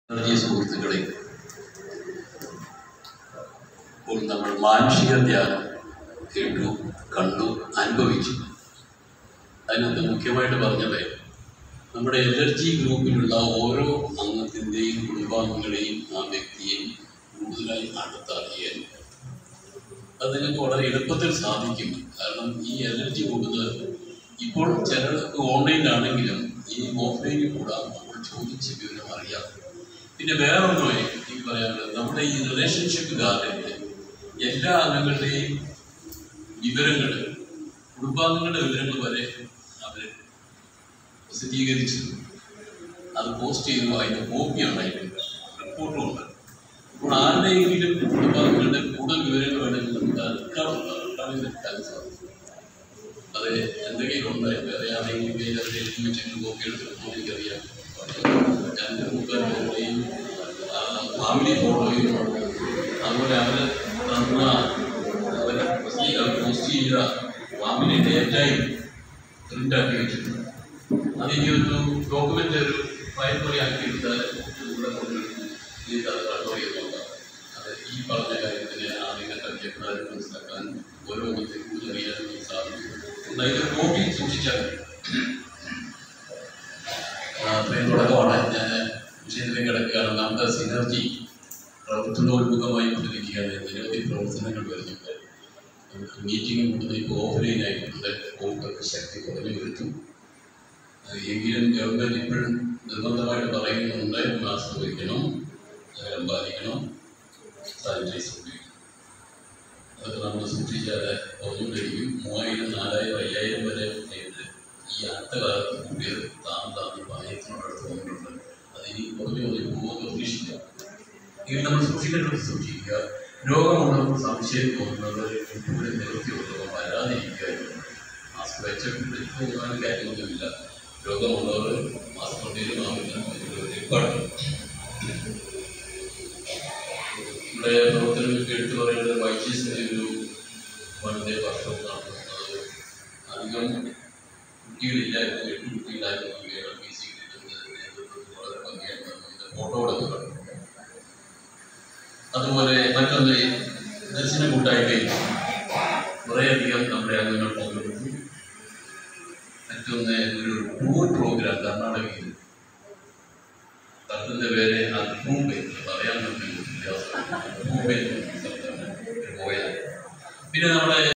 പ്രിയ സുഹൃത്തുക്കളെ ഇപ്പോൾ നമ്മൾ മാനുഷിക ധ്യാനം കേട്ടു കണ്ടു അനുഭവിച്ചു അതിനകത്ത് മുഖ്യമായിട്ട് പറഞ്ഞത് നമ്മുടെ എനർജി ഗ്രൂപ്പിലുള്ള ഓരോ അംഗത്തിൻ്റെയും കുടുംബാംഗങ്ങളെയും ആ വ്യക്തിയെയും കൂടുതലായി അടുത്തറിയാൻ അത് നിങ്ങൾക്ക് വളരെ എളുപ്പത്തിൽ സാധിക്കും കാരണം ഈ എനർജി കൂടുന്നത് ഇപ്പോൾ ചിലർക്ക് ഓൺലൈനിലാണെങ്കിലും ഈ ഓഫ്ലൈനിൽ കൂടാ നമ്മൾ ചോദിച്ച് വിവരം അറിയാം പിന്നെ വേറൊന്നും എനിക്ക് പറയാനുള്ളത് നമ്മുടെ ഈ റിലേഷൻഷിപ്പ് ഗാർഡനിൽ എല്ലാ അംഗങ്ങളുടെയും വിവരങ്ങൾ കുടുംബാംഗങ്ങളുടെ വിവരങ്ങൾ വരെ അവർ പ്രസിദ്ധീകരിച്ചു അത് പോസ്റ്റ് ചെയ്തു അതിൻ്റെ കോപ്പിയാണ് അതിൻ്റെ റിപ്പോർട്ടും ഉണ്ട് അപ്പോൾ ആരുടെയെങ്കിലും കുടുംബാംഗങ്ങളുടെ കൂടുതൽ വിവരങ്ങൾ വേണമെങ്കിൽ നമുക്ക് എടുക്കാവുന്നതാണ് എടുക്കാൻ സാധിക്കും അത് എന്തെങ്കിലും ഉണ്ട് വേറെ ആരെങ്കിലും പേര് അതിൽ എഴുതി വെച്ചിട്ട് കോപ്പി എടുത്തിട്ട് എനിക്കറിയാം ഞാൻ മുമ്പേയും ഫാമിലി ഫോട്ടോയും അതുപോലെ അവർ തന്ന അവരെ പോസ്റ്റ് ചെയ്ത ഫാമിലി ഡേറ്റായും പ്രിൻ്റാക്കി വെച്ചിട്ടുണ്ട് അത് ഇനി ഒരു ഡോക്യുമെൻ്റ് ഒരു ഫയൽ പോലെ ആക്കി എടുത്താൽ ഇവിടെ കൊണ്ടുവരുന്നു ഈ കഥ കണ്ടോറി നോക്കാം അത് ഈ പറഞ്ഞ കാര്യത്തിന് ആദ്യം കല്യക്കാരെ മനസ്സിലാക്കാൻ ഓരോ കുറിച്ച് അറിയാൻ സാധിക്കും അതിൻ്റെ കോപ്പി സൂക്ഷിച്ചാൽ മതി. ആ, അത്രയും തുടക്കമാണ് ഞാൻ വിഷയത്തിലേക്ക് കിടക്കുകയാണ് നമ്മുടെ സിനർജി പ്രവർത്തനോന്മുഖമായി കൊണ്ടിരിക്കുകയാണ് നിരവധി പ്രവർത്തനങ്ങൾ വരുന്നുണ്ട് നമുക്ക് മീറ്റിംഗ് കൂടുന്ന ഇപ്പോൾ ഓഫ്ലൈൻ ആയിട്ടുണ്ട് കൂടുതൽ ശക്തി കുറഞ്ഞു വരുത്തും അത് എങ്കിലും ഗവൺമെൻറ് ഇപ്പോഴും നിർബന്ധമായിട്ട് പറയുന്നുണ്ട് മാസ്ക് വയ്ക്കണം അകലം പാലിക്കണം സാനിറ്റൈസർ ഉപയോഗിക്കണം അതൊക്കെ നമ്മൾ സൂക്ഷിച്ചാൽ കുറഞ്ഞുകൊണ്ടിരിക്കും മൂവായിരം നാലായിരം അയ്യായിരം വരെ ആയിട്ട് ഈ അടുത്ത കാലത്ത് കൂടിയത് താന്ന് താന്ന് പായത്തിനോടടുത്ത് വന്നിട്ടുണ്ട് അതിനി കുറഞ്ഞു കുറഞ്ഞു പോകുമെന്ന് പ്രതീക്ഷിക്കാം എങ്കിൽ നമ്മൾ സൂക്ഷിക്കേണ്ടത് സൂക്ഷിക്കുക രോഗമുണ്ടെന്ന് സംശയം തോന്നുന്നത് ഇവിടെ നിവൃത്തിയുള്ളവർ വരാതിരിക്കുക മാസ്ക് വെച്ചിട്ട് പോകാനും കാര്യമൊന്നുമില്ല രോഗമുള്ളവർ മാസ്ക് കൊണ്ടേലും ആവില്ല ഒരുപാട് ഇവിടെ പ്രവർത്തനങ്ങൾക്ക് എടുത്തു പറയുന്നത് വൈദ്യസിന്റെ ഒരു വളരെ വർഷവും നടത്തുന്നത് അധികം കുട്ടികളില്ലായിരുന്നു എട്ട് കുട്ടികളായിരുന്നു കേരള പി സി നേതൃത്വത്തിൽ വളരെ ഭംഗിയായിട്ട് അതിന്റെ ഫോട്ടോകളൊക്കെ കണ്ടു അതുപോലെ മറ്റൊന്ന് ദർശന കൂട്ടായ്മയിൽ കുറേയധികം നമ്മുടെ അംഗങ്ങൾ പങ്കെടുത്തു മറ്റൊന്ന് ഒരു ടൂർ പ്രോഗ്രാം കർണാടകയിൽ സ്ഥലത്തിൻ്റെ പേര് അൽഭൂബെ പറയാൻ പറ്റില്ല പോയാൽ പിന്നെ നമ്മുടെ